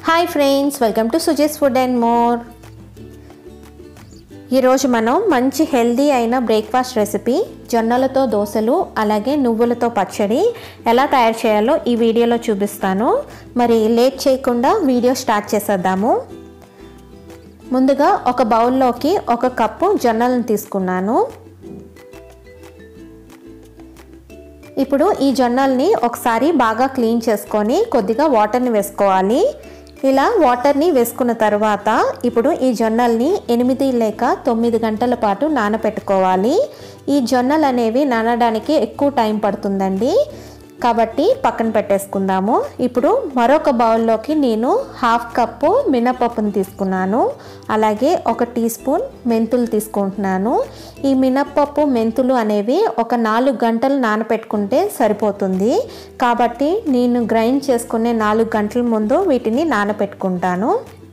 hi friends welcome to Suji's food and more ఈరోజు మనం మంచి హెల్దీ అయిన బ్రేక్ఫాస్ట్ రెసిపీ జొన్నలతో దోశలు అలాగే నువ్వులతో పచ్చడి ఎలా తయారు చేయాలో ఈ వీడియోలో చూపిస్తాను మరి లేట్ చేయకుండా వీడియో స్టార్ట్ చేసేద్దాము ముందుగా ఒక బౌల్లోకి ఒక కప్పు జొన్నలను తీసుకున్నాను ఇప్పుడు ఈ జొన్నల్ని ఒకసారి బాగా క్లీన్ చేసుకొని కొద్దిగా వాటర్ని వేసుకోవాలి ఇలా వాటర్ని వేసుకున్న తర్వాత ఇప్పుడు ఈ జొన్నల్ని ఎనిమిది లేక తొమ్మిది గంటల పాటు నానబెట్టుకోవాలి ఈ జొన్నలు అనేవి నానడానికి ఎక్కువ టైం పడుతుందండి కాబట్టి పక్కన పెట్టేసుకుందాము ఇప్పుడు మరొక బౌల్లోకి నేను హాఫ్ కప్పు మినపప్పును తీసుకున్నాను అలాగే ఒక టీ స్పూన్ మెంతులు తీసుకుంటున్నాను ఈ మినప్పప్పు మెంతులు అనేవి ఒక నాలుగు గంటలు నానపెట్టుకుంటే సరిపోతుంది కాబట్టి నేను గ్రైండ్ చేసుకునే నాలుగు గంటల ముందు వీటిని నానపెట్టుకుంటాను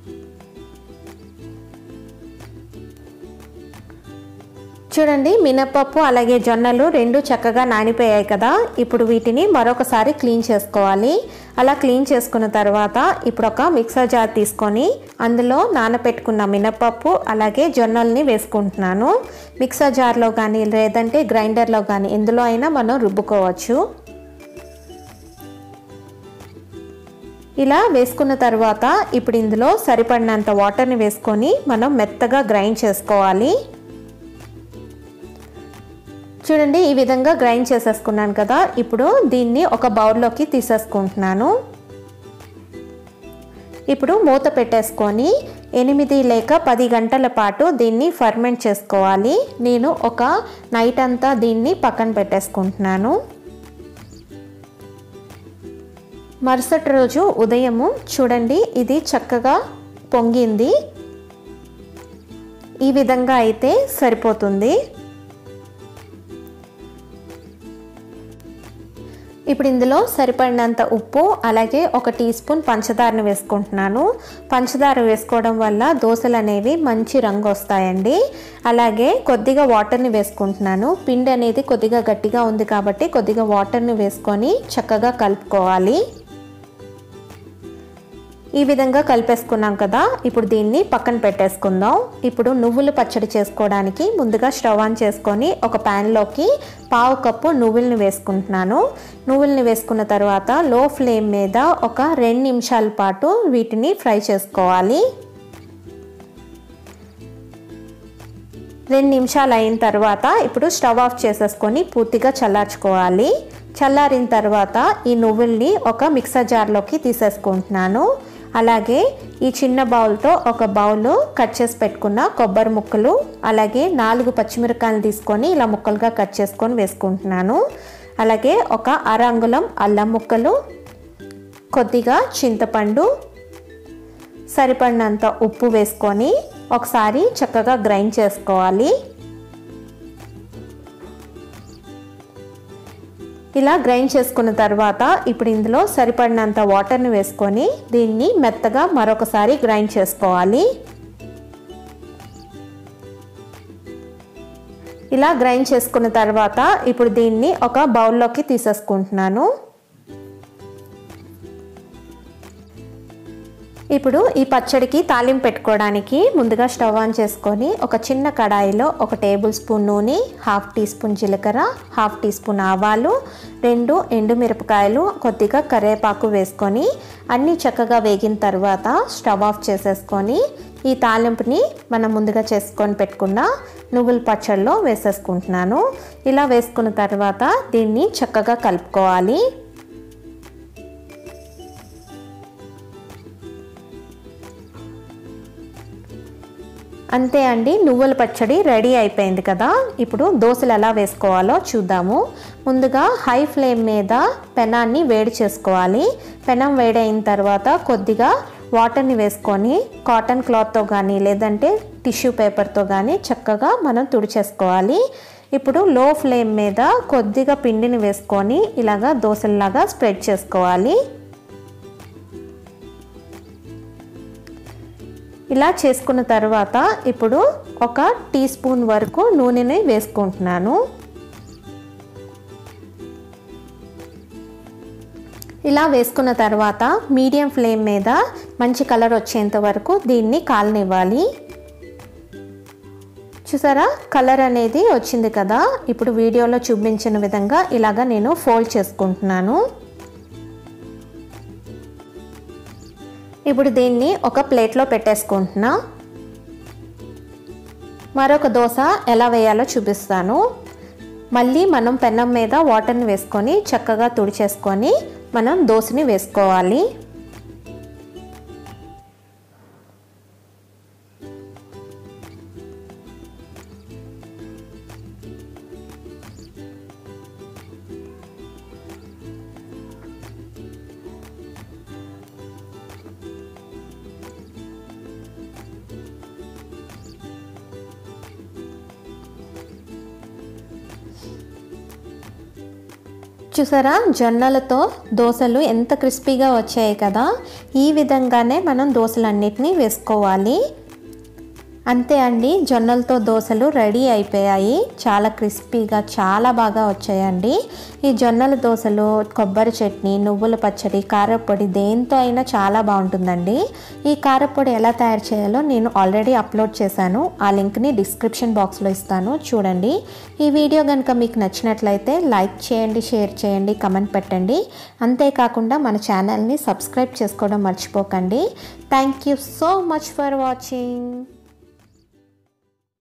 చూడండి మినపప్పు అలాగే జొన్నలు రెండు చక్కగా నానిపోయాయి కదా ఇప్పుడు వీటిని మరొకసారి క్లీన్ చేసుకోవాలి అలా క్లీన్ చేసుకున్న తర్వాత ఇప్పుడు ఒక మిక్సర్ జార్ తీసుకొని అందులో నానపెట్టుకున్న మినపప్పు అలాగే జొన్నల్ని వేసుకుంటున్నాను మిక్సర్ జార్లో కానీ లేదంటే గ్రైండర్లో కానీ ఎందులో అయినా మనం రుబ్బుకోవచ్చు ఇలా వేసుకున్న తర్వాత ఇప్పుడు ఇందులో సరిపడినంత వాటర్ని వేసుకొని మనం మెత్తగా గ్రైండ్ చేసుకోవాలి చూడండి ఈ విధంగా గ్రైండ్ చేసేసుకున్నాను కదా ఇప్పుడు దీన్ని ఒక బౌల్లోకి తీసేసుకుంటున్నాను ఇప్పుడు మూత పెట్టేసుకొని ఎనిమిది లేక పది గంటల పాటు దీన్ని ఫర్మెంట్ చేసుకోవాలి నేను ఒక నైట్ అంతా దీన్ని పక్కన పెట్టేసుకుంటున్నాను మరుసటి రోజు ఉదయము చూడండి ఇది చక్కగా పొంగింది ఈ విధంగా అయితే సరిపోతుంది ఇప్పుడు ఇందులో సరిపడినంత ఉప్పు అలాగే ఒక టీ స్పూన్ పంచదారను వేసుకుంటున్నాను పంచదార వేసుకోవడం వల్ల దోశలు అనేవి మంచి రంగు వస్తాయండి అలాగే కొద్దిగా వాటర్ని వేసుకుంటున్నాను పిండి అనేది కొద్దిగా గట్టిగా ఉంది కాబట్టి కొద్దిగా వాటర్ని వేసుకొని చక్కగా కలుపుకోవాలి ఈ విధంగా కలిపేసుకున్నాం కదా ఇప్పుడు దీన్ని పక్కన పెట్టేసుకుందాం ఇప్పుడు నువ్వులు పచ్చడి చేసుకోవడానికి ముందుగా స్టవ్ ఆన్ చేసుకొని ఒక ప్యాన్లోకి పావు కప్పు నువ్వుల్ని వేసుకుంటున్నాను నువ్వుల్ని వేసుకున్న తర్వాత లో ఫ్లేమ్ మీద ఒక రెండు నిమిషాల పాటు వీటిని ఫ్రై చేసుకోవాలి రెండు నిమిషాలు అయిన తర్వాత ఇప్పుడు స్టవ్ ఆఫ్ చేసేసుకొని పూర్తిగా చల్లార్చుకోవాలి చల్లారిన తర్వాత ఈ నువ్వుల్ని ఒక మిక్సర్ జార్లోకి తీసేసుకుంటున్నాను అలాగే ఈ చిన్న బౌల్తో ఒక బౌల్ కట్ చేసి పెట్టుకున్న కొబ్బరి ముక్కలు అలాగే నాలుగు పచ్చిమిరకాయలు తీసుకొని ఇలా ముక్కలుగా కట్ చేసుకొని వేసుకుంటున్నాను అలాగే ఒక అర అంగుళం అల్లం ముక్కలు కొద్దిగా చింతపండు సరిపడినంత ఉప్పు వేసుకొని ఒకసారి చక్కగా గ్రైండ్ చేసుకోవాలి ఇలా గ్రైండ్ చేసుకున్న తర్వాత ఇప్పుడు ఇందులో సరిపడినంత వాటర్ని వేసుకొని దీన్ని మెత్తగా మరొకసారి గ్రైండ్ చేసుకోవాలి ఇలా గ్రైండ్ చేసుకున్న తర్వాత ఇప్పుడు దీన్ని ఒక బౌల్లోకి తీసేసుకుంటున్నాను ఇప్పుడు ఈ పచ్చడికి తాలింపు పెట్టుకోవడానికి ముందుగా స్టవ్ ఆన్ చేసుకొని ఒక చిన్న కడాయిలో ఒక టేబుల్ స్పూన్ నూనె హాఫ్ టీ స్పూన్ జీలకర్ర హాఫ్ టీ స్పూన్ ఆవాలు రెండు ఎండుమిరపకాయలు కొద్దిగా కరివేపాకు వేసుకొని అన్నీ చక్కగా వేగిన తర్వాత స్టవ్ ఆఫ్ చేసేసుకొని ఈ తాలింపుని మనం ముందుగా చేసుకొని పెట్టుకున్న నువ్వుల పచ్చడిలో వేసేసుకుంటున్నాను ఇలా వేసుకున్న తర్వాత దీన్ని చక్కగా కలుపుకోవాలి అంతే అండి నువ్వుల పచ్చడి రెడీ అయిపోయింది కదా ఇప్పుడు దోశలు ఎలా వేసుకోవాలో చూద్దాము ముందుగా హై ఫ్లేమ్ మీద పెనాన్ని వేడి చేసుకోవాలి పెనం వేడైన తర్వాత కొద్దిగా వాటర్ని వేసుకొని కాటన్ క్లాత్తో కానీ లేదంటే టిష్యూ పేపర్తో కానీ చక్కగా మనం తుడిచేసుకోవాలి ఇప్పుడు లో ఫ్లేమ్ మీద కొద్దిగా పిండిని వేసుకొని ఇలాగా దోశల్లాగా స్ప్రెడ్ చేసుకోవాలి ఇలా చేసుకున్న తర్వాత ఇప్పుడు ఒక టీ స్పూన్ వరకు నూనెని వేసుకుంటున్నాను ఇలా వేసుకున్న తర్వాత మీడియం ఫ్లేమ్ మీద మంచి కలర్ వచ్చేంత వరకు దీన్ని కాలనివ్వాలి చూసారా కలర్ అనేది వచ్చింది కదా ఇప్పుడు వీడియోలో చూపించిన విధంగా ఇలాగా నేను ఫోల్డ్ చేసుకుంటున్నాను ఇప్పుడు దీన్ని ఒక ప్లేట్లో పెట్టేసుకుంటున్నా మరొక దోశ ఎలా వేయాలో చూపిస్తాను మళ్ళీ మనం పెన్నం మీద వాటర్ని వేసుకొని చక్కగా తుడిచేసుకొని మనం దోశని వేసుకోవాలి చూసారా జొన్నలతో దోశలు ఎంత క్రిస్పీగా వచ్చాయి కదా ఈ విధంగానే మనం దోశలన్నిటినీ వేసుకోవాలి అంతే అండి జొన్నలతో దోశలు రెడీ అయిపోయాయి చాలా క్రిస్పీగా చాలా బాగా వచ్చాయండి ఈ జొన్నల దోశలు కొబ్బరి చట్నీ నువ్వుల పచ్చడి కారపొడి దేంతో అయినా చాలా బాగుంటుందండి ఈ కారపొడి ఎలా తయారు చేయాలో నేను ఆల్రెడీ అప్లోడ్ చేశాను ఆ లింక్ని డిస్క్రిప్షన్ బాక్స్లో ఇస్తాను చూడండి ఈ వీడియో కనుక మీకు నచ్చినట్లయితే లైక్ చేయండి షేర్ చేయండి కమెంట్ పెట్టండి అంతేకాకుండా మన ఛానల్ని సబ్స్క్రైబ్ చేసుకోవడం మర్చిపోకండి thank you so much for watching